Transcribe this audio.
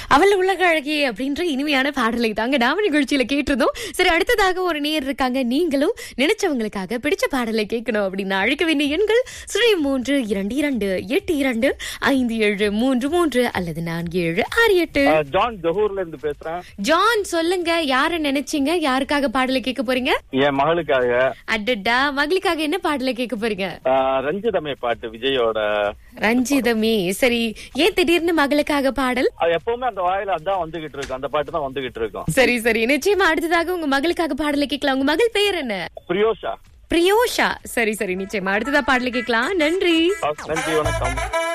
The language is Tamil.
அவள் உலக அழகி அப்படின்ற இனிமையான பாடலை தாங்க நாம நிகழ்ச்சியில கேட்டிருந்தோம் சரி அடுத்ததாக ஒரு நேர் இருக்காங்க நீங்களும் நினைச்சவங்களுக்காக பிடிச்ச பாடலை கேட்கணும் அப்படின்னு அழைக்க வேண்டிய எண்கள் ஸ்ரீ மூன்று இரண்டு இரண்டு எட்டு இரண்டு ஐந்து ஏழு மூன்று மூன்று அல்லது நான்கு ஏழு ஆறு எட்டு ஆ, ஜான் ஜஹூர்ல இருந்து பேசுறேன் ஜான் சொல்லுங்க யார நினைச்சீங்க யாருக்காக பாடலை கேட்க போறீங்க என் மகளுக்காக அடடா மகளுக்காக என்ன பாடலை கேட்க போறீங்க ஆ, ரஞ்சிதமே பாட்டு விஜயோட ரஞ்சிதமே சரி ஏன் திடீர்னு மகளுக்காக பாடல் அது எப்பவுமே அந்த வாயில அதான் வந்துகிட்டு இருக்கும் அந்த பாட்டு தான் வந்துகிட்டு இருக்கும் சரி சரி நிச்சயமா அடுத்ததாக உங்க மகளுக்காக பாடலை கேட்கலாம் உங்க மகள் பெயர் என்ன பிரியோஷா பிரியோஷா சரி சரி நிச்சயமா அடுத்ததா பாடலை கேட்கலாம் நன்றி நன்றி வணக்கம்